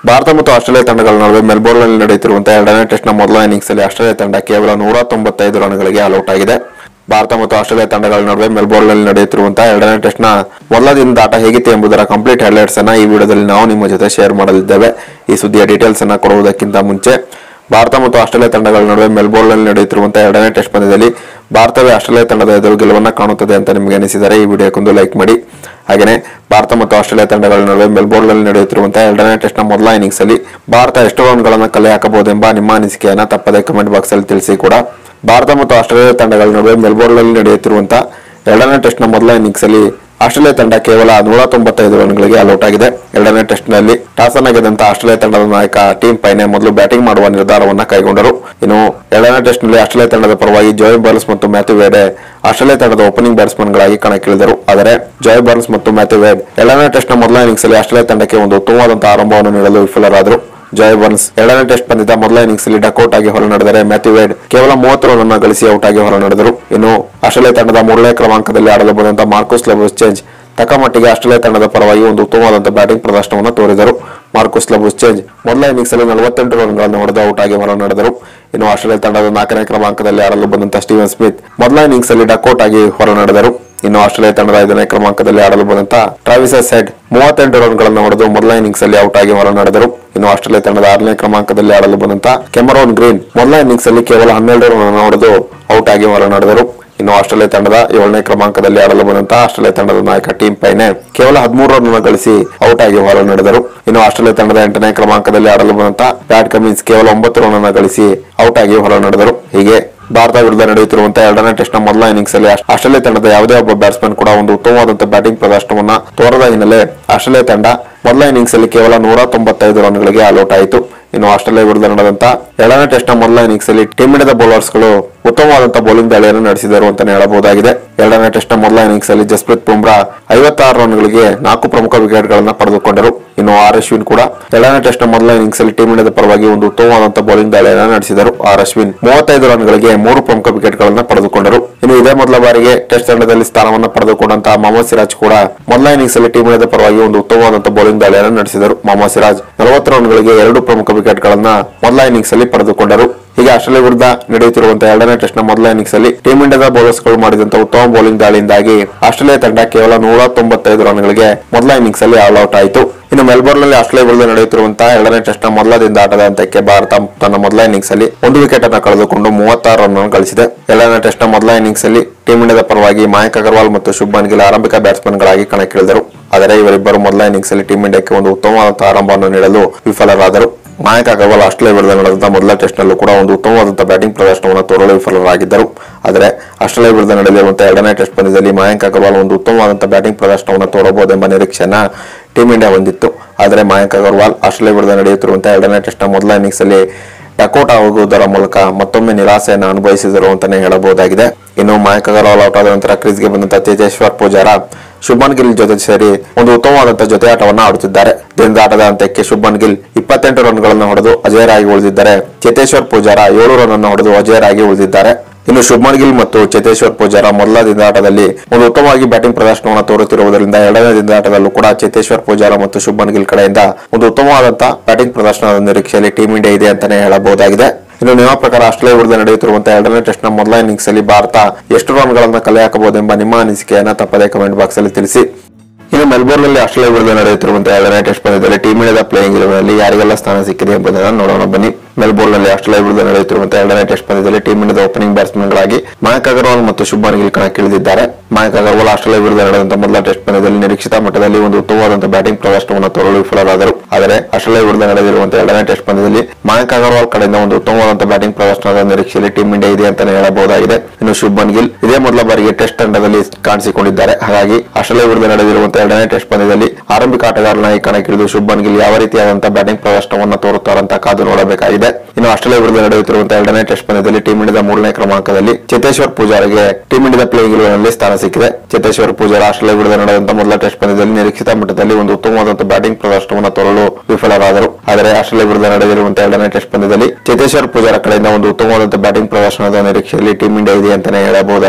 ಭಾರತ ಮತ್ತು ಆಸ್ಟ್ರೇಲಿಯಾ ತಂಡಗಳ ನಡುವೆ ಮೆಲ್ಬೋರ್ನ್ನಲ್ಲಿ ನಡೆಯುತ್ತಿರುವಂತಹ ಎರಡನೇ ಟೆಸ್ಟ್ನ ಮೊದಲ ಇನ್ನಿಂಗ್ಸ್ ಅಲ್ಲಿ ಆಸ್ಟ್ರೇಲಿಯಾ ತಂಡ ಕೇವಲ ನೂರ ತೊಂಬತ್ತೈದು ರನ್ಗಳಿಗೆ ಆಲ್ಔಟ್ ಆಗಿದೆ ಭಾರತ ಮತ್ತು ಆಸ್ಟ್ರೇಲಿಯಾ ತಂಡಗಳ ನಡುವೆ ಮೆಲ್ಬೋರ್ನ್ನಲ್ಲಿ ನಡೆಯುತ್ತಿರುವಂತಹ ಎರಡನೇ ಟೆಸ್ಟ್ನ ಮೊದಲ ದಿನದ ಆಟ ಹೇಗಿತ್ತು ಎಂಬುದರ ಕಂಪ್ಲೀಟ್ ಹೈಲೈಟ್ಸ್ ಅನ್ನ ಈ ವಿಡಿಯೋದಲ್ಲಿ ನಾವು ನಿಮ್ಮ ಜೊತೆ ಶೇರ್ ಮಾಡಲಿದ್ದೇವೆ ಈ ಸುದ್ದಿಯ ಡೀಟೇಲ್ಸ್ ಅನ್ನ ಕೊಡುವುದಕ್ಕಿಂತ ಮುಂಚೆ ಭಾರತ ಮತ್ತು ಆಸ್ಟ್ರೇಲಿಯಾ ತಂಡಗಳ ನಡುವೆ ಮೆಲ್ಬೋರ್ನ್ನಲ್ಲಿ ನಡೆಯುತ್ತಿರುವಂತಹ ಎರಡನೇ ಟೆಸ್ಟ್ ಪಂದ್ಯದಲ್ಲಿ ಭಾರತವೇ ಆಸ್ಟ್ರೇಲಿಯಾ ತಂಡದ ಎದುರು ಗೆಲುವನ್ನು ಕಾಣುತ್ತದೆ ಅಂತ ನಿಮಗೆ ಅನಿಸಿದರೆ ಈ ವಿಡಿಯೋಕ್ಕೊಂದು ಲೈಕ್ ಮಾಡಿ ಹಾಗೆಯೇ ಭಾರತ ಮತ್ತು ಆಸ್ಟ್ರೇಲಿಯಾ ತಂಡಗಳ ನಡುವೆ ಮೆಲ್ಬೋರ್ನ್ನಲ್ಲಿ ನಡೆಯುತ್ತಿರುವಂತಹ ಎರಡನೇ ಟೆಸ್ಟ್ನ ಮೊದಲ ಇನ್ನಿಂಗ್ಸ್ ಅಲ್ಲಿ ಭಾರತ ಎಷ್ಟು ರನ್ಗಳನ್ನು ಕಲೆ ಹಾಕಬಹುದೆಂಬ ನಿಮ್ಮ ಅನಿಸಿಕೆಯನ್ನ ತಪ್ಪದೆ ಕಮೆಂಟ್ ಬಾಕ್ಸ್ ಅಲ್ಲಿ ತಿಳಿಸಿ ಕೂಡ ಭಾರತ ಮತ್ತು ಆಸ್ಟ್ರೇಲಿಯಾ ತಂಡಗಳ ನಡುವೆ ಮೆಲ್ಬೋರ್ನ್ನಲ್ಲಿ ನಡೆಯುತ್ತಿರುವಂತಹ ಎರಡನೇ ಟೆಸ್ಟ್ನ ಮೊದಲ ಇನ್ನಿಂಗ್ಸ್ ಅಲ್ಲಿ ಆಸ್ಟ್ರೇಲಿಯಾ ತಂಡ ಕೇವಲ ನೂರ ತೊಂಬತ್ತೈದು ರನ್ಗಳಿಗೆ ಆಲ್ಔಟ್ ಆಗಿದೆ ಎರಡನೇ ಟೆಸ್ಟ್ನಲ್ಲಿ ಟಾಸ್ ಅನ್ನ ಗೆದ್ದಂತ ಆಸ್ಟ್ರೇಲಿಯಾ ತಂಡದ ನಾಯಕ ಟೀಮ್ ಪೈನೆ ಮೊದಲು ಬ್ಯಾಟಿಂಗ್ ಮಾಡುವ ನಿರ್ಧಾರವನ್ನ ಕೈಗೊಂಡರು ಇನ್ನು ಎರಡನೇ ಟೆಸ್ಟ್ನಲ್ಲಿ ಆಸ್ಟ್ರೇಲಿಯಾ ತಂಡದ ಪರವಾಗಿ ಜೋಯ್ ಬಾರ್ನ್ಸ್ ಮತ್ತು ಮ್ಯಾಥ್ಯೂ ವೇಡೆ ಆಸ್ಟ್ರೇಲಿಯಾ ತಂಡದ ಓಪನಿಂಗ್ ಬ್ಯಾಟ್ಸ್ಮನ್ಗಳಾಗಿ ಕಣಕ್ಕಿಳಿದರು ಆದರೆ ಜಾಯ್ ಬಾರ್ನ್ಸ್ ಮತ್ತು ಮ್ಯಾಥ್ಯೂ ವೇಡ್ ಎರಡನೇ ಟೆಸ್ಟ್ನ ಮೊದಲ ಇನ್ನಿಂಗ್ಸ್ ಅಲ್ಲಿ ಆಸ್ಟ್ರೇಲಿಯಾ ತಂಡಕ್ಕೆ ಒಂದು ಉತ್ತಮವಾದಂತಹ ಆರಂಭವನ್ನು ನೀಡಲು ವಿಫಲರಾದರು ಜಾಯ್ ಬರ್ನ್ಸ್ ಎರಡನೇ ಟೆಸ್ಟ್ ಪಂದ್ಯದ ಮೊದಲ ಇನ್ನಿಂಗ್ಸ್ ಅಲ್ಲಿ ಡಕೌಟ್ ಆಗಿ ಹೊರ ನಡೆದರೆ ಮ್ಯಾಥ್ಯೂ ವೇಡ್ ಕೇವಲ ಮೂವತ್ತು ರನ್ ಅನ್ನು ಗಳಿಸಿ ಔಟ್ ಆಗಿ ಹೊರ ನಡೆದರು ಇನ್ನು ಆಸ್ಟ್ರೇಲಿಯಾ ತಂಡದ ಮೂರನೇ ಕ್ರಮಾಂಕದಲ್ಲಿ ಆಡಲು ಬಂದಂತಹ ಮಾರ್ಕೋಸ್ ಲಬೂಸ್ ಚೇಂಜ್ ತಕ್ಕಮಟ್ಟಿಗೆ ಆಸ್ಟ್ರೇಲಿಯಾ ತಂಡದ ಪರವಾಗಿ ಒಂದು ಉತ್ತಮವಾದಂತಹ ಬ್ಯಾಟಿಂಗ್ ಪ್ರದರ್ಶನವನ್ನು ತೋರಿದರು ಮಾರ್ಕೋಸ್ ಲಬೂಸ್ ಚೇಂಜ್ ಮೊದಲ ಇನ್ನಿಂಗ್ಸ್ ಅಲ್ಲಿ ನಲವತ್ತೆಂಟು ರನ್ಗಳನ್ನು ಹೊಡೆದು ಔಟ್ ಆಗಿ ಹೊರ ನಡೆದರು ಇನ್ನು ಆಸ್ಟ್ರೇಲಿಯಾ ತಂಡದ ನಾಲ್ಕನೇ ಕ್ರಮಾಂಕದಲ್ಲಿ ಆಡಲು ಬಂದಂತಹ ಸ್ಟೀವನ್ ಸ್ಮಿತ್ ಮೊದಲ ಇನ್ನಿಂಗ್ಸ್ ಅಲ್ಲಿ ಡಕೌಟ್ ಆಗಿ ಹೊರ ನಡೆದರು ಇನ್ನು ಆಸ್ಟ್ರೇಲಿಯಾ ತಂಡದ ಐದನೇ ಕ್ರಮಾಂಕದಲ್ಲಿ ಆಡಲು ಬಂದಂತ ಟ್ರಾವಿಸಸ್ ಹೆಡ್ ಮೂವತ್ತೆಂಟು ರನ್ಗಳನ್ನು ಹೊಡೆದು ಮೊದಲ ಇನ್ನಿಂಗ್ಸ್ ಅಲ್ಲಿ ಔಟ್ ಆಗಿ ಹೊರ ನಡೆದರು ಇನ್ನು ಆಸ್ಟ್ರೇಲಿಯಾ ತಂಡದ ಆರನೇ ಕ್ರಮಾಂಕದಲ್ಲಿ ಆಡಲು ಬಂದಂತ ಕೆಮರೋನ್ ಗ್ರೀನ್ ಮೊದಲ ಇನ್ನಿಂಗ್ಸ್ ಅಲ್ಲಿ ಕೇವಲ ಹನ್ನೆರಡು ರನ್ ಹೊಡೆದು ಔಟ್ ಆಗಿ ಹೊರ ನಡೆದರು ಇನ್ನು ಆಸ್ಟ್ರೇಲಿಯಾ ತಂಡದ ಏಳನೇ ಕ್ರಮಾಂಕದಲ್ಲಿ ಆಡಲು ಬಂದಂತಹ ಆಸ್ಟ್ರೇಲಿಯಾ ತಂಡದ ನಾಯಕ ಟೀಮ್ ಪೈನೆ ಕೇವಲ ಹದಿಮೂರು ರನ್ ಗಳಿಸಿ ಔಟ್ ಆಗಿ ಹೊರ ನಡೆದರು ಇನ್ನು ಆಸ್ಟ್ರೇಲಿಯಾ ತಂಡದ ಎಂಟನೇ ಕ್ರಮಾಂಕದಲ್ಲಿ ಆಡಲು ಬಂದಂತಹ ಪ್ಯಾಟ್ ಕಮಿನ್ಸ್ ಕೇವಲ ಒಂಬತ್ತು ರನ್ ಅನ್ನು ಗಳಿಸಿ ಔಟ್ ಆಗಿ ಹೊರ ನಡೆದರು ಹೀಗೆ ಭಾರತ ವಿರುದ್ಧ ನಡೆಯುತ್ತಿರುವಂತಹ ಎರಡನೇ ಟೆಸ್ಟ್ ನ ಮೊದಲ ಇನ್ನಿಂಗ್ಸ್ ಅಲ್ಲಿ ಆಸ್ಟ್ರೇಲಿಯಾ ತಂಡದ ಯಾವುದೇ ಒಬ್ಬ ಬ್ಯಾಟ್ಸ್ಮನ್ ಕೂಡ ಒಂದು ಉತ್ತಮವಾದಂತಹ ಬ್ಯಾಟಿಂಗ್ ಪ್ರದರ್ಶನವನ್ನ ತೋರದ ಹಿನ್ನೆಲೆ ಆಸ್ಟ್ರೇಲಿಯಾ ತಂಡ ಮೊದಲ ಇನ್ನಿಂಗ್ಸ್ ಅಲ್ಲಿ ಕೇವಲ ನೂರ ತೊಂಬತ್ತೈದು ರನ್ಗಳಿಗೆ ಆಲ್ಔಟ್ ಆಯಿತು ಇನ್ನು ಆಸ್ಟ್ರೇಲಿಯಾ ವಿರುದ್ಧ ನಡೆದಂತ ಎರಡನೇ ಟೆಸ್ಟ್ ನ ಮೊದಲ ಇನ್ನಿಂಗ್ಸ್ ಅಲ್ಲಿ ಟೀಮ್ ಇಂಡಿಯಾದ ಬೌಲರ್ಸ್ ಗಳು ಉತ್ತಮವಾದಂತಹ ಬೌಲಿಂಗ್ ದಾಳಿಯನ್ನು ನಡೆಸಿದರು ಅಂತಾನೆ ಹೇಳಬಹುದಾಗಿದೆ ಎರಡನೇ ಟೆಸ್ಟ್ ನ ಮೊದಲ ಇನ್ನಿಂಗ್ಸ್ ಅಲ್ಲಿ ಜಸ್ಪ್ರೀತ್ ಬುಮ್ರಾ ಐವತ್ತಾರು ರನ್ಗಳಿಗೆ ನಾಲ್ಕು ಪ್ರಮುಖ ವಿಕೆಟ್ ಗಳನ್ನ ಪಡೆದುಕೊಂಡರು ಇನ್ನು ಆರ್ ಅಶ್ವಿನ್ ಕೂಡ ಎರಡನೇ ಟೆಸ್ಟ್ ನ ಮೊದಲ ಇನ್ನಿಂಗ್ಸ್ ಅಲ್ಲಿ ಟೀಮ್ ಇಂಡಿಯಾದ ಪರವಾಗಿ ಒಂದು ಉತ್ತಮವಾದಂತಹ ಬೌಲಿಂಗ್ ದಾಳಿಯನ್ನು ನಡೆಸಿದರು ಆರ್ ಅಶ್ವಿನ್ ಮೂವತ್ತೈದು ರನ್ಗಳಿಗೆ ಮೂರು ಪ್ರಮುಖ ವಿಕೆಟ್ ಗಳನ್ನ ಪಡೆದುಕೊಂಡರು ಇನ್ನು ಇದೇ ಮೊದಲ ಬಾರಿಗೆ ಟೆಸ್ಟ್ ತಂಡದಲ್ಲಿ ಸ್ಥಾನವನ್ನು ಪಡೆದುಕೊಂಡಂತಹ ಮೊಹಮ್ಮದ್ ಸಿರಾಜ್ ಕೂಡ ಮೊದಲ ಇನ್ನಿಂಗ್ಸ್ ಅಲ್ಲಿ ಟೀಮ್ ಇಂಡಿಯಾದ ಪರವಾಗಿ ಒಂದು ಉತ್ತಮವಾದಂತಹ ಬೌಲಿಂಗ್ ದಾಳಿಯನ್ನು ನಡೆಸಿದರು ಮೊಹಮ್ಮದ್ ಸಿರಾಜ್ ನಲವತ್ತು ರನ್ಗಳಿಗೆ ಎರಡು ಪ್ರಮುಖ ವಿಕೆಟ್ ಗಳನ್ನ ಮೊದಲ ಇನ್ನಿಂಗ್ಸ್ ಅಲ್ಲಿ ಪಡೆದುಕೊಂಡರು ಹೀಗೆ ಆಸ್ಟ್ರೇಲಿಯಾ ವಿರುದ್ಧ ನಡೆಯುತ್ತಿರುವಂತಹ ಎರಡನೇ ಟೆಸ್ಟ್ ನ ಮೊದಲ ಇನ್ನಿಂಗ್ಸ್ ಅಲ್ಲಿ ಟೀಮ್ ಇಂಡಿಯಾದ ಬೌಲರ್ಸ್ ಗಳು ಮಾಡಿದಂತಹ ಉತ್ತಮ ಬೌಲಿಂಗ್ ದಾಳಿಯಿಂದಾಗಿ ಆಸ್ಟ್ರೇಲಿಯಾ ತಂಡ ಕೇವಲ ನೂರ ತೊಂಬತ್ತೈದು ರನ್ಗಳಿಗೆ ಮೊದಲ ಇನ್ನಿಂಗ್ಸ್ ಅಲ್ಲಿ ಆಲ್ ಔಟ್ ಆಯಿತು ಇನ್ನು ಮೆಲ್ಬೋರ್ನ್ ನಲ್ಲಿ ಆಸ್ಟ್ರೇಲಿಯಾ ವಿರುದ್ಧ ನಡೆಯುತ್ತಿರುವಂತಹ ಎರಡನೇ ಟೆಸ್ಟ್ ನ ಮೊದಲ ದಿನದ ಆಟದ ಹಂತಕ್ಕೆ ಭಾರತ ತನ್ನ ಮೊದಲ ಇನ್ನಿಂಗ್ಸ್ ಅಲ್ಲಿ ಒಂದು ವಿಕೆಟ್ ಅನ್ನು ಕಳೆದುಕೊಂಡು ಮೂವತ್ತಾರು ರನ್ ಅನ್ನು ಗಳಿಸಿದೆ ಎರಡನೇ ಟೆಸ್ಟ್ ನ ಮೊದಲ ಇನ್ನಿಂಗ್ಸ್ ಅಲ್ಲಿ ಟೀಮ್ ಇಂಡಿಯಾದ ಪರವಾಗಿ ಮಾಯಕ್ ಅಗರ್ವಾಲ್ ಮತ್ತು ಶುಭ್ಮನ್ ಗಿಲ್ ಆರಂಭಿಕ ಬ್ಯಾಟ್ಸ್ಮನ್ ಗಳಾಗಿ ಕಣಕ್ಕಿಳಿದರು ಆದರೆ ಇವರಿಬ್ಬರು ಮೊದಲ ಇನ್ನಿಂಗ್ಸ್ ಅಲ್ಲಿ ಟೀಮ್ ಇಂಡಿಯಾಕ್ಕೆ ಒಂದು ಉತ್ತಮವಾದಂತಹ ಆರಂಭವನ್ನು ನೀಡಲು ವಿಫಲರಾದರು ಮಾಯಕ್ ಅಗರ್ವಾಲ್ ಆಸ್ಟ್ರೇಲಿಯಾ ವಿರುದ್ಧ ನಡೆದಂತಹ ಮೊದಲ ಟೆಸ್ಟ್ ನಲ್ಲೂ ಕೂಡ ಒಂದು ಉತ್ತಮವಾದಂತಹ ಬ್ಯಾಟಿಂಗ್ ಪ್ರದರ್ಶನವನ್ನು ತೋರಲು ವಿಫಲರಾಗಿದ್ದರು ಆದರೆ ಆಸ್ಟ್ರೇಲಿಯಾ ವಿರುದ್ಧ ನಡೆಯಲಿರುವಂತಹ ಎರಡನೇ ಟೆಸ್ಟ್ ಪಂದ್ಯದಲ್ಲಿ ಮಯಾಂಕ್ ಅಗರ್ವಾಲ್ ಒಂದು ಉತ್ತಮವಾದಂತಹ ಬ್ಯಾಟಿಂಗ್ ಪ್ರದರ್ಶನವನ್ನು ತೋರಬಹುದೆಂಬ ನಿರೀಕ್ಷೆಯನ್ನ ಟೀಮ್ ಇಂಡಿಯಾ ಹೊಂದಿತ್ತು ಆದರೆ ಮಯಾಂಕ್ ಅಗರ್ವಾಲ್ ಆಸ್ಟ್ರೇಲಿಯಾ ವಿರುದ್ಧ ನಡೆಯುತ್ತಿರುವಂತಹ ಎರಡನೇ ಟೆಸ್ಟ್ನ ಮೊದಲ ಇನ್ನಿಂಗ್ಸ್ ಅಲ್ಲಿ ಡಕೌಟ್ ಆಗುವುದರ ಮೂಲಕ ಮತ್ತೊಮ್ಮೆ ನಿರಾಸೆಯನ್ನು ಅನುಭವಿಸಿದರು ಅಂತಾನೆ ಹೇಳಬಹುದಾಗಿದೆ ಇನ್ನು ಮಯಾಂಕ್ ಅಗರ್ವಾಲ್ ಔಟ್ ಆದ ನಂತರ ಕ್ರೀಸ್ಗೆ ಬಂದಂತಹ ತೇಜೇಶ್ವರ್ ಪೂಜಾರ ಶುಭನ್ ಗಿಲ್ ಜೊತೆ ಸೇರಿ ಒಂದು ಉತ್ತಮವಾದಂತಹ ಜೊತೆ ಆಟವನ್ನು ಆಡುತ್ತಿದ್ದಾರೆ ದಿನದ ಆಟದ ಅಂತ್ಯಕ್ಕೆ ಶುಭನ್ ಗಿಲ್ ಇಪ್ಪತ್ತೆಂಟು ರನ್ಗಳನ್ನು ಹೊಡೆದು ಅಜಯರಾಗಿ ಉಳಿದಿದ್ದಾರೆ ಚೇತೇಶ್ವರ್ ಪೂಜಾರ ಏಳು ರನ್ ಅನ್ನು ಹೊಡೆದು ಅಜಯರಾಗಿ ಉಳಿದಿದ್ದಾರೆ ಇನ್ನು ಶುಭ್ಮನ್ ಗಿಲ್ ಮತ್ತು ಚೇತೇಶ್ವರ್ ಪೂಜಾರ ಮೊದಲ ದಿನದ ಆಟದಲ್ಲಿ ಒಂದು ಉತ್ತಮವಾಗಿ ಬ್ಯಾಟಿಂಗ್ ಪ್ರದರ್ಶನವನ್ನು ತೋರುತ್ತಿರುವುದರಿಂದ ಎರಡನೇ ದಿನದ ಆಟದಲ್ಲೂ ಕೂಡ ಚೇತೇಶ್ವರ್ ಪೂಜಾರ ಮತ್ತು ಶುಭ್ಮನ್ ಗಿಲ್ ಕಡೆಯಿಂದ ಒಂದು ಉತ್ತಮವಾದಂತಹ ಬ್ಯಾಟಿಂಗ್ ಪ್ರದರ್ಶನದ ನಿರೀಕ್ಷೆಯಲ್ಲಿ ಟೀಮ್ ಇಂಡಿಯಾ ಇದೆ ಅಂತಾನೆ ಹೇಳಬಹುದಾಗಿದೆ ಇನ್ನು ನಿಮ್ಮ ಪ್ರಕಾರ ಆಸ್ಟ್ರೇಲಿಯಾ ವಿರುದ್ಧ ನಡೆಯುತ್ತಿರುವಂತಹ ಎರಡನೇ ಟೆಸ್ಟ್ ನ ಮೊದಲ ಇನ್ನಿಂಗ್ಸ್ ಅಲ್ಲಿ ಭಾರತ ಎಷ್ಟು ರನ್ಗಳನ್ನ ಕಲೆ ಹಾಕಬಹುದೆಂಬ ನಿಮ್ಮ ಅನಿಸಿಕೆಯನ್ನ ತಪ್ಪದೇ ಕಮೆಂಟ್ ಬಾಕ್ಸ್ ಅಲ್ಲಿ ತಿಳಿಸಿ ಇನ್ನು ಮೆಲ್ಬೋರ್ನ್ ನಲ್ಲಿ ಆಸ್ಟ್ರೇಲಿಯಾ ವಿರುದ್ಧ ನಡೆಯುತ್ತಿರುವಂತಹ ಎರಡನೇ ಟೆಸ್ಟ್ ಪಂದ್ಯದಲ್ಲಿ ಟೀಮ್ ಇಂಡಿಯಾದ ಪ್ಲೇಯಿಂಗ್ ನಲ್ಲಿ ಯಾರಿಗೆಲ್ಲ ಸ್ಥಾನ ಸಿಕ್ಕಿದೆ ಎಂಬುದನ್ನು ನೋಡೋಣ ಬನ್ನಿ ಮೆಲ್ಬೋರ್ನ್ ನಲ್ಲಿ ಆಸ್ಟ್ರೇಲಿಯಾ ವಿರುದ್ಧ ನಡೆಯುತ್ತಿರುವಂತಹ ಎರಡನೇ ಟೆಸ್ಟ್ ಪಂದ್ಯದಲ್ಲಿ ಟೀಮ್ ಇಂಡಿಯಾದ ಓಪನಿಂಗ್ ಬ್ಯಾಟ್ಸ್ಮನ್ ಗಳಾಗಿ ಮಯಾಂಕ್ ಅಗರ್ವಾಲ್ ಮತ್ತು ಶುಭ್ಮನ್ ಗಿಲ್ ಕಣಕ್ಕಿಳಿದಿದ್ದಾರೆ ಮಯಾಂಕ್ ಅಗರ್ವಾಲ್ ಆಸ್ಟ್ರೇಲಿಯಾ ವಿರುದ್ಧ ನಡೆದಂತಹ ಮೊದಲ ಟೆಸ್ಟ್ ಪಂದ್ಯದಲ್ಲಿ ನಿರೀಕ್ಷಿತ ಮಟ್ಟದಲ್ಲಿ ಒಂದು ಉತ್ತಮವಾದಂತಹ ಬ್ಯಾಟಿಂಗ್ ಪ್ರದರ್ಶನವನ್ನು ತೋರಲು ವಿಫಲರಾದರು ಆದರೆ ಆಸ್ಟ್ರೇಲಿಯಾ ವಿರುದ್ಧ ನಡೆದಿರುವಂತಹ ಎರಡನೇ ಟೆಸ್ಟ್ ಪಂದ್ಯದಲ್ಲಿ ಮಯಾಂಕ್ ಅಗರ್ವಾಲ್ ಕಡೆಯಿಂದ ಒಂದು ಉತ್ತಮವಾದಂತಹ ಬ್ಯಾಟಿಂಗ್ ಪ್ರದರ್ಶನದ ನಿರೀಕ್ಷೆಯಲ್ಲಿ ಟೀಮ್ ಇಂಡಿಯಾ ಇದೆ ಅಂತಾನೆ ಹೇಳಬಹುದಾಗಿದೆ ಇನ್ನು ಶುಭ್ಮನ್ ಗಿಲ್ ಇದೇ ಮೊದಲ ಬಾರಿಗೆ ಟೆಸ್ಟ್ ತಂಡದಲ್ಲಿ ಕಾಣಿಸಿಕೊಂಡಿದ್ದಾರೆ ಹಾಗಾಗಿ ಆಸ್ಟ್ರೇಲಿಯಾ ವಿರುದ್ಧ ನಡೆದಿರುವಂತಹ ಎರಡನೇ ಟೆಸ್ಟ್ ಪಂದ್ಯದಲ್ಲಿ ಆರಂಭಿಕ ಆಟಗಾರನಾಗಿ ಕಣಕ್ಕಿಳಿದು ಶುಭ್ಮನ್ ಗಿಲ್ ಯಾವ ರೀತಿಯಾದಂತಹ ಬ್ಯಾಟಿಂಗ್ ಪ್ರದರ್ಶನವನ್ನು ತೋರುತ್ತಾರಂತ ಕಾದು ನೋಡಬೇಕಾಗಿದೆ ಇನ್ನು ಆಸ್ಟ್ರೇಲಿಯಾ ವಿರುದ್ಧ ನಡೆಯುತ್ತಿರುವಂತಹ ಎರಡನೇ ಟೆಸ್ಟ್ ಪಂದ್ಯದಲ್ಲಿ ಟೀಮ್ ಇಂಡಿಯಾದ ಮೂರನೇ ಕ್ರಮಾಂಕದಲ್ಲಿ ಚೇತೇಶ್ವರ್ ಪೂಜಾರಿಗೆ ಟೀಮ್ ಇಂಡಿಯಾದ ಪ್ಲೇಯಿಂಗ್ ನಲ್ಲಿ ಸ್ಥಾನ ಸಿಕ್ಕಿದೆ ಚೇತೇಶ್ವರ್ ಪೂಜಾರ ಆಸ್ಟ್ರೇಲಿಯಾ ವಿರುದ್ಧ ನಡೆದಂತಹ ಮೊದಲ ಟೆಸ್ಟ್ ಪಂದ್ಯದಲ್ಲಿ ನಿರೀಕ್ಷಿತ ಮಟ್ಟದಲ್ಲಿ ಒಂದು ಉತ್ತಮವಾದಂತಹ ಬ್ಯಾಟಿಂಗ್ ಪ್ರದರ್ಶನವನ್ನು ತೋರಲು ವಿಫಲರಾದರು ಆದರೆ ಆಸ್ಟ್ರೇಲಿಯಾ ವಿರುದ್ಧ ನಡೆದಿರುವಂತಹ ಎರಡನೇ ಟೆಸ್ಟ್ ಪಂದ್ಯದಲ್ಲಿ ಚೇತೇಶ್ವರ್ ಪೂಜಾರ ಕಡೆಯಿಂದ ಒಂದು ಉತ್ತಮವಾದಂತಹ ಬ್ಯಾಟಿಂಗ್ ಪ್ರದರ್ಶನದ ನಿರೀಕ್ಷೆಯಲ್ಲಿ ಟೀಮ್ ಇಂಡಿಯಾ ಇದೆ ಅಂತಾನೆ ಹೇಳಬಹುದಾಗಿದೆ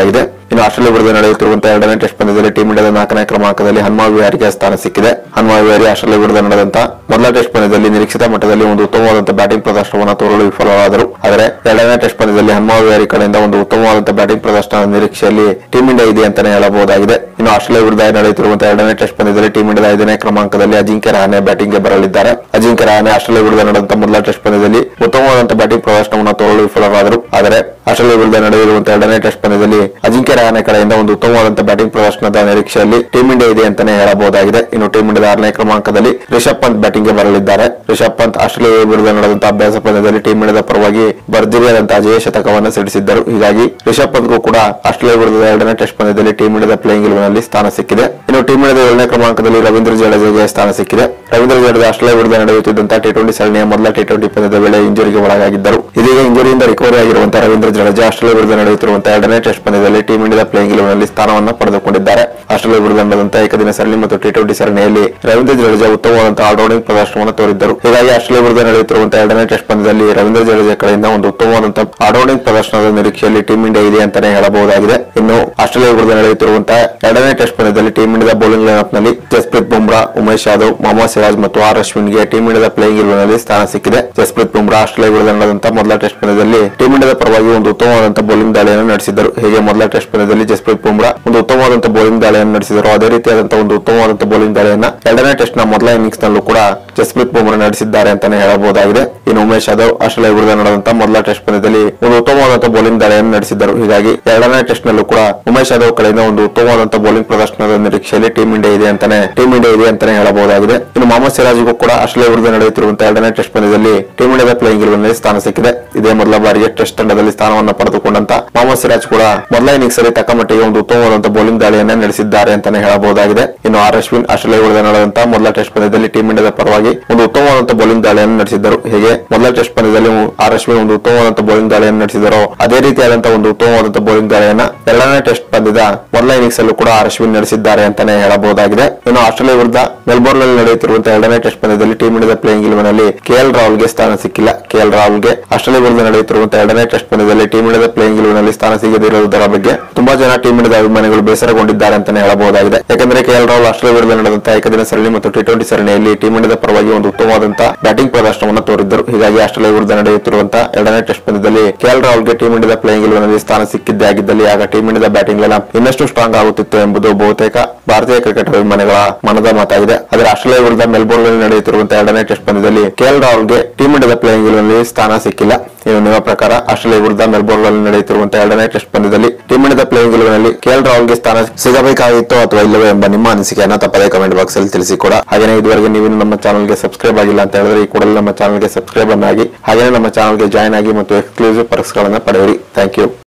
ಇನ್ನು ಆಸ್ಟ್ರೇಲಿಯಾ ವಿರುದ್ಧ ನಡೆಯುತ್ತಿರುವಂತಹ ಎರಡನೇ ಟೆಸ್ಟ್ ಪಂದ್ಯದಲ್ಲಿ ಟೀಂ ಇಂಡಿಯಾದ ನಾಲ್ಕನೇ ಕ್ರಮಾಂಕದಲ್ಲಿ ಹನುಮಾ ವಿಹಾರಿಗೆ ಸ್ಥಾನ ಸಿಕ್ಕಿದೆ ಹನುಮಾ ವಿಹಾರಿ ಆಸ್ಟ್ರೇಲಿಯಾ ವಿರುದ್ಧ ನಡೆದಂತ ಮೊದಲ ಟೆಸ್ಟ್ ಪಂದ್ಯದಲ್ಲಿ ನಿರೀಕ್ಷಿತ ಮಟ್ಟದಲ್ಲಿ ಒಂದು ಉತ್ತಮವಾದಂತಹ ಬ್ಯಾಟಿಂಗ್ ಪ್ರದರ್ಶನವನ್ನು ತೋರಲು ವಿಫಲವಾದರು ಆದರೆ ಎರಡನೇ ಟೆಸ್ಟ್ ಪಂದ್ಯದಲ್ಲಿ ಹನುಮಾ ವಿಹಾರಿ ಕಡೆಯಿಂದ ಒಂದು ಉತ್ತಮವಾದಂತಹ ಬ್ಯಾಟಿಂಗ್ ಪ್ರದರ್ಶನ ನಿರೀಕ್ಷೆಯಲ್ಲಿ ಟೀಂ ಇಂಡಿಯಾ ಇದೆ ಅಂತಾನೆ ಹೇಳಬಹುದಾಗಿದೆ ಇನ್ನು ಆಸ್ಟ್ರೇಲಿಯಾ ವಿರುದ್ಧ ನಡೆಯುತ್ತಿರುವಂತಹ ಎರಡನೇ ಟೆಸ್ಟ್ ಪಂದ್ಯದಲ್ಲಿ ಟೀಂ ಇಂಡಿಯಾದ ಐದನೇ ಕ್ರಮಾಂಕದಲ್ಲಿ ಅಜಿಂಕ್ಯ ರಹಾನೆ ಬ್ಯಾಟಿಂಗ್ ಗೆ ಬರಲಿದ್ದಾರೆ ಅಜಿಂಕ್ಯ ರಹಾನೆ ಆಸ್ಟ್ರೇಲಿಯಾ ವಿರುದ್ಧ ನಡೆದಂತಹ ಮೊದಲ ಟೆಸ್ಟ್ ಪಂದ್ಯದಲ್ಲಿ ಉತ್ತಮವಾದಂತಹ ಬ್ಯಾಟಿಂಗ್ ಪ್ರದರ್ಶನವನ್ನು ತೋರಲು ವಿಫಲವಾದರು ಆದರೆ ಆಸ್ಟ್ರೇಲಿಯಾ ವಿರುದ್ಧ ನಡೆದಿರುವಂತಹ ಎರಡನೇ ಟೆಸ್ಟ್ ಪಂದ್ಯದಲ್ಲಿ ಅಜಿಂಕ್ಯ ರಹಾನೆ ಕಡೆಯಿಂದ ಒಂದು ಉತ್ತಮವಾದಂತಹ ಬ್ಯಾಟಿಂಗ್ ಪ್ರದರ್ಶನದ ನಿರೀಕ್ಷೆಯಲ್ಲಿ ಟೀಂ ಇಂಡಿಯಾ ಇದೆ ಅಂತಾನೆ ಹೇಳಬಹುದಾಗಿದೆ ಇನ್ನು ಟೀಂ ಇಂಡಿಯಾದ ಆರನೇ ಕ್ರಮಾಂಕದಲ್ಲಿ ರಿಷಬ್ ಪಂತ್ ಬ್ಯಾಟಿಂಗ್ ಗೆ ಬರಲಿದ್ದಾರೆ ರಿಷಬ್ ಪಂತ್ ಆಸ್ಟ್ರೇಲಿಯಾ ವಿರುದ್ಧ ನಡೆದಂತಹ ಅಭ್ಯಾಸ ಪಂದ್ಯದಲ್ಲಿ ಟೀಂ ಇಂಡಿಯಾದ ಪರವಾಗಿ ಭರ್ಜರಿಯಾದಂತಹ ಜಯ ಶತಕವನ್ನು ಸಿಡಿಸಿದ್ದರು ಹೀಗಾಗಿ ರಿಷಬ್ ಪಂತ್ಗೂ ಕೂಡ ಆಸ್ಟ್ರೇಲಿಯಾ ವಿರುದ್ಧದ ಎರಡನೇ ಟೆಸ್ಟ್ ಪಂದ್ಯದಲ್ಲಿ ಟೀಂ ಇಂಡಿಯಾದ ಪ್ಲೇಯಿಂಗ್ ನಲ್ಲಿ ಸ್ಥಾನ ಸಿಕ್ಕಿದೆ ಇನ್ನು ಟೀಂ ಇಂಡಿಯಾದ ಏಳನೇ ಕ್ರಮಾಂಕದಲ್ಲಿ ರವೀಂದ್ರ ಜಡೇಜಾಗೆ ಸ್ಥಾನ ಸಿಕ್ಕಿದೆ ರವೀಂದ್ರ ಜಡೇಜಾ ಆಸ್ಟ್ರೇಲಿಯಾ ವಿರುದ್ಧ ನಡೆಯುತ್ತಿದ್ದಂತಹ ಟಿ ಟ್ವೆಂಟಿ ಸರಣಿಯ ಮೊದಲ ಟಿ ಟ್ವೆಂಟಿ ಪಂದ್ಯದ ವೇಳೆ ಇಂಜುರಿಗೆ ಒಳಗಾಗಿದ್ದರು ಇದೀಗ ಇಂಜುರಿಯಿಂದ ರಿಕವರಿ ಆಗಿರುವಂತಹ ರವೀಂದ್ರ ಜಡೇಜಾ ಆಸ್ಟ್ರೇಲಿಯಾ ವಿರುದ್ಧ ನಡೆಯುತ್ತಿರುವಂತಹ ಎರಡನೇ ಟೆಸ್ಟ್ ಪಂದ್ಯದಲ್ಲಿ ಟೀಂ ಇಂಡಿಯಾದ ಪ್ಲೇಯಿಂಗ್ ನಲ್ಲಿ ಸ್ಥಾನವನ್ನು ಪಡೆದುಕೊಂಡಿದ್ದಾರೆ ಆಸ್ಟ್ರೇಲಿಯಾ ವಿರುದ್ಧ ನಡೆದಂತಹ ಏಕದಿನ ಸರಣಿ ಮತ್ತು ಟಿ ಟ್ವೆಂಟಿ ಸರಣಿಯಲ್ಲಿ ರವೀಂದ್ರ ಜಡೇಜಾ ಉತ್ತಮವಾದಂತಹ ಆಲ್ರೌಂಡಿಂಗ್ ಪ್ರದರ್ಶನವನ್ನು ತೋರಿದ್ದರು ಹೀಗಾಗಿ ಆಸ್ಟ್ರೇಲಿಯಾ ವಿರುದ್ಧ ನಡೆಯುತ್ತಿರುವಂತಹ ಎರಡನೇ ಟೆಸ್ಟ್ ಪಂದ್ಯದಲ್ಲಿ ರವೀಂದ್ರ ಜಡೇಜಾ ಕಡೆಯಿಂದ ಒಂದು ಉತ್ತಮವಾದಂತಹ ಆಲ್ರೌಂಡಿಂಗ್ ಪ್ರದರ್ಶನದ ನಿರೀಕ್ಷೆಯಲ್ಲಿ ಟೀಂ ಇಂಡಿಯಾ ಇದೆ ಅಂತಾನೆ ಹೇಳಬಹುದಾಗಿದೆ ಇನ್ನು ಆಸ್ಟ್ರೇಲಿಯಾ ವಿರುದ್ಧ ನಡೆಯುತ್ತಿರುವಂತಹ ಎರಡನೇ ಟೆಸ್ಟ್ ಪಂದ್ಯದಲ್ಲಿ ಟೀಂ ಇಂಡಿಯಾದ ಬೌಲಿಂಗ್ ಲೈನಪ್ ನಲ್ಲಿ ಜಸ್ಪ್ರೀತ್ ಬುಮ್ರಾ ಉಮೇಶ್ ಯಾದವ್ ಮೊಹಮ್ಮದ್ ಸಿರಾಜ್ ಮತ್ತು ಆರ್ ಅಶ್ವಿನ್ಗೆ ಟೀಂ ಇಂಡಿಯಾದ ಪ್ಲೇಯಿಂಗ್ ನಲ್ಲಿ ಸ್ಥಾನ ಸಿಕ್ಕಿದೆ ಜಸ್ಪ್ರೀತ್ ಬುಮ್ರಾ ಆಸ್ಟ್ರೇಲಿಯಾ ವಿರುದ್ಧ ನಡೆದಂತಹ ಮೊದಲ ಟೆಸ್ಟ್ ಪಂದ್ಯದಲ್ಲಿ ಟೀಂ ಇಂಡಿಯಾದ ಪರವಾಗಿ ಒಂದು ಉತ್ತಮವಾದಂತಹ ಬೌಲಿಂಗ್ ದಾಳಿಯನ್ನು ನಡೆಸಿದ್ದರು ಹೀಗೆ ಮೊದಲ ಟೆಸ್ಟ್ ಪಂದ್ಯದಲ್ಲಿ ಜಸ್ಪ್ರೀತ್ ಬುಮ್ರಾ ಒಂದು ಉತ್ತಮವಾದಂತಹ ಬೌಲಿಂಗ್ ದಾಳಿಯನ್ನು ನಡೆಸಿದರು ಅದೇ ರೀತಿಯಾದಂತಹ ಒಂದು ಉತ್ತಮವಾದಂತಹ ಬೌಲಿಂಗ್ ದಾಳಿಯನ್ನ ಎರಡನೇ ಟೆಸ್ಟ್ ನ ಮೊದಲ ಇನ್ನಿಂಗ್ಸ್ ನಲ್ಲೂ ಕೂಡ ಜಸ್ಪ್ರೀತ್ ಬುಮ್ರಾ ನಡೆಸಿದ್ದಾರೆ ಅಂತಾನೆ ಹೇಳಬಹುದಾಗಿದೆ ಇನ್ನು ಉಮೇಶ್ ಯಾದವ್ ಆಸ್ಟ್ರೇಲಿಯಾ ವಿರುದ್ಧ ನಡೆದಂತಹ ಮೊದಲ ಟೆಸ್ಟ್ ಪಂದ್ಯದಲ್ಲಿ ಒಂದು ಉತ್ತಮವಾದಂತಹ ಬೌಲಿಂಗ್ ದಾಳಿಯನ್ನು ನಡೆಸಿದ್ದರು ಹೀಗಾಗಿ ಎರಡನೇ ಟೆಸ್ಟ್ ನಲ್ಲೂ ಕೂಡ ಉಮೇಶ್ ಯಾದವ್ ಕಡೆಯಿಂದ ಒಂದು ಉತ್ತಮವಾದಂತಹ ಬೌಲಿಂಗ್ ಪ್ರದರ್ಶನದ ನಿರೀಕ್ಷೆಯಲ್ಲಿ ಟೀಂ ಇಂಡಿಯಾ ಇದೆ ಅಂತಾನೆ ಟೀಂ ಇಂಡಿಯಾ ಇದೆ ಅಂತಾನೆ ಹೇಳಬಹುದಾಗಿದೆ ಇನ್ನು ಮೊಹಮ್ಮದ್ ಸಿರಾಜ್ಗೂ ಕೂಡ ಆಸ್ಟ್ರೇಲಿಯಾ ವಿರುದ್ಧ ನಡೆಯುತ್ತಿರುವಂತಹ ಎರಡನೇ ಟೆಸ್ಟ್ ಪಂದ್ಯದಲ್ಲಿ ಟೀಂ ಇಂಡಿಯಾದ ಪ್ಲೇಯಿಂಗ್ ನಲ್ಲಿ ಸ್ಥಾನ ಸಿಕ್ಕಿದೆ ಇದೇ ಮೊದಲ ಬಾರಿಗೆ ಟೆಸ್ಟ್ ತಂಡದಲ್ಲಿ ಸ್ಥಾನವನ್ನು ಪಡೆದುಕೊಂಡಂತ ಮೊಹಮ್ಮದ್ ಸಿರಾಜ್ ಕೂಡ ಮೊದಲ ಇನ್ನಿಂಗ್ಸ್ ಅಲ್ಲಿ ತಕ್ಕ ಮಟ್ಟಿಗೆ ಒಂದು ಉತ್ತಮವಾದಂತಹ ಬೌಲಿಂಗ್ ದಾಳಿಯನ್ನ ನಡೆಸಿದ್ದಾರೆ ಅಂತಾನೆ ಹೇಳಬಹುದಾಗಿದೆ ಇನ್ನು ಆರ್ ಅಶ್ವಿನ್ ಆಸ್ಟ್ರೇಲಿಯಾ ವಿರುದ್ಧ ನಡೆದಂತಹ ಮೊದಲ ಟೆಸ್ಟ್ ಪಂದ್ಯದಲ್ಲಿ ಟೀಂ ಇಂಡಿಯಾದ ಪರವಾಗಿ ಒಂದು ಉತ್ತಮವಾದಂತಹ ಬೌಲಿಂಗ್ ದಾಳಿಯನ್ನು ನಡೆಸಿದ್ದರು ಹೀಗೆ ಮೊದಲ ಟೆಸ್ಟ್ ಪಂದ್ಯದಲ್ಲಿ ಆರ್ ಅಶ್ವಿನ್ ಒಂದು ಉತ್ತಮವಾದಂತಹ ಬೌಲಿಂಗ್ ದಾಳಿಯನ್ನು ನಡೆಸಿದರು ಅದೇ ರೀತಿಯಾದಂತಹ ಒಂದು ಉತ್ತಮವಾದಂತಹ ಬೌಲಿಂಗ್ ದಾಳಿಯನ್ನ ಎರಡನೇ ಟೆಸ್ಟ್ ಪಂದ್ಯದ ಮೊದಲ ಇನ್ನಿಂಗ್ಸ್ ಅಲ್ಲೂ ಕೂಡ ಆರ್ ಅಶ್ವಿನ್ ನಡೆಸಿದ್ದಾರೆ ಅಂತಾನೆ ಹೇಳಬಹುದಾಗಿದೆ ಇನ್ನು ಆಸ್ಟ್ರೇಲಿಯಾ ವಿರುದ್ಧ ಮೆಲ್ಬೋರ್ನ್ ನಲ್ಲಿ ನಡೆಯುತ್ತಿರುವಂತಹ ಎರಡನೇ ಟೆಸ್ಟ್ ಪಂದ್ಯದಲ್ಲಿ ಟೀಂ ಇಂಡಿಯಾದ ಪ್ಲೇಯಿಂಗ್ ಇಲೆವೆನ್ ಕೆಎಲ್ ರಾಹುಲ್ಗೆ ಸ್ಥಾನ ಸಿಕ್ಕಿಲ್ಲ ಕೆಎಲ್ ರಾಹುಲ್ಗೆ ಆಸ್ಟ್ರೇಲಿಯಾ ವಿರುದ್ಧ ನಡೆಯುತ್ತಿರುವಂತಹ ಎರಡನೇ ಟೆಸ್ಟ್ ಪಂದ್ಯದಲ್ಲಿ ಟೀಂ ಇಂಡಿಯಾದ ಪ್ಲೇಯಿಂಗ್ ಇಲೆವೆನ್ ನಲ್ಲಿ ಸ್ಥಾನ ಸಿಗದಿರುವುದರ ಬಗ್ಗೆ ತುಂಬಾ ಜನ ಟೀಂ ಇಂಡಿಯಾದ ಅಭಿಮಾನಿಗಳು ಬೇಸರಗೊಂಡಿದ್ದಾರೆ ಅಂತಾನೆ ಹೇಳಬಹುದಾಗಿದೆ ಯಾಕಂದ್ರೆ ಕೆಎಲ್ ರಾಹುಲ್ ಆಸ್ಟ್ರೇಲಿಯಾ ವಿರುದ್ಧ ನಡೆದಂತಹ ಏಕದಿನ ಸರಣಿ ಮತ್ತು ಟಿ ಟ್ವೆಂಟಿ ಸರಣಿಯಲ್ಲಿ ಟೀಂ ಇಂಡಿಯಾದ ಪರವಾಗಿ ಒಂದು ಉತ್ತಮವಾದಂತಹ ಬ್ಯಾಟಿಂಗ್ ಪ್ರದರ್ಶನವನ್ನು ತೋರಿದ್ದರು ಹೀಗಾಗಿ ಆಸ್ಟ್ರೇಲಿಯಾ ವಿರುದ್ಧ ನಡೆಯುತ್ತಿರುವಂತಹ ಎರಡನೇ ಟೆಸ್ಟ್ ಪಂದ್ಯದಲ್ಲಿ ಕೆಎಲ್ ರಾಹುಲ್ಗೆ ಟೀಂ ಇಂಡಿಯಾದ ಪ್ಲೇಯಿಂಗ್ ಇಲೆವೆನ್ ನಲ್ಲಿ ಸ್ಥಾನ ಸಿಕ್ಕಿದ್ದೇ ಆಗಿದ್ದಲ್ಲಿ ಆಗ ಟೀಂ ಇಂಡಿಯಾದ ಬ್ಯಾಟಿಂಗ್ ಲೈನ್ ಇನ್ನಷ್ಟು ಸ್ಟ್ರಾಂಗ್ ಆಗುತ್ತಿತ್ತು ಎಂಬುದು ಬಹುತೇಕ ಭಾರತೀಯ ಕ್ರಿಕೆಟ್ ಅಭಿಮಾನಿಗಳ ಮನದ ಮಾತಾಗಿದೆ ಆದರೆ ಆಸ್ಟ್ರೇಲಿಯಾ ವಿರುದ್ಧ ಮೆಲ್ಬೋರ್ನ್ ನಲ್ಲಿ ನಡೆಯುತ್ತಿರುವಂತಹ ಎರಡನೇ ಟೆಸ್ಟ್ ಪಂದ್ಯದಲ್ಲಿ ಕೆಎಲ್ ರಾಹುಲ್ಗೆ ಟೀಂ ಇಂಡಿಯಾದ ಪ್ಲೇಯಿಂಗ್ ನಲ್ಲಿ ಸ್ಥಾನ ಸಿಕ್ಕಿಲ್ಲ ಇನ್ನು ನಿಮ್ಮ ಪ್ರಕಾರ ಆಸ್ಟ್ರೇಲಿಯಾ ವಿರುದ್ಧ ಮೆಲ್ಬೋರ್ನ್ ನಲ್ಲಿ ನಡೆಯುತ್ತಿರುವಂತಹ ಎರಡನೇ ಟೆಸ್ಟ್ ಪಂದ್ಯದಲ್ಲಿ ಟೀಂ ಇಂಡಿಯಾದ ಪ್ಲೇಯಿಂಗ್ ನಲ್ಲಿ ಕೆಎಲ್ ರಾಹುಲ್ಗೆ ಸ್ಥಾನ ಸಿಗಬೇಕಾಗಿತ್ತು ಅಥವಾ ಇಲ್ಲವೇ ಎಂಬ ನಿಮ್ಮ ಅನಿಸಿಕೆಯನ್ನ ತಪ್ಪದೇ ಕಮೆಂಟ್ ಬಾಕ್ಸ್ ಅಲ್ಲಿ ತಿಳಿಸಿ ಕೂಡ ಹಾಗೆ ಇದುವರೆಗೆ ನೀವು ನಮ್ಮ ಚಾನಲ್ಗೆ ಸಬ್ಸ್ಕ್ರೈಬ್ ಆಗಿಲ್ಲ ಅಂತ ಹೇಳಿದ್ರೆ ಈ ಕೂಡಲೇ ನಮ್ಮ ಚಾನಲ್ಗೆ ಸಬ್ಸ್ಕ್ರೈಬ್ ಆಗಿ ಹಾಗೆ ನಮ್ಮ ಚಾನಲ್ಗೆ ಜಾಯ್ನ್ ಆಗಿ ಮತ್ತು ಎಕ್ಸ್ಕ್ಲೂಸಿವ್ ಪರ್ಕ್ಸ್ ಗಳನ್ನ ಪಡೆಯಿರಿ ಥ್ಯಾಂಕ್ ಯು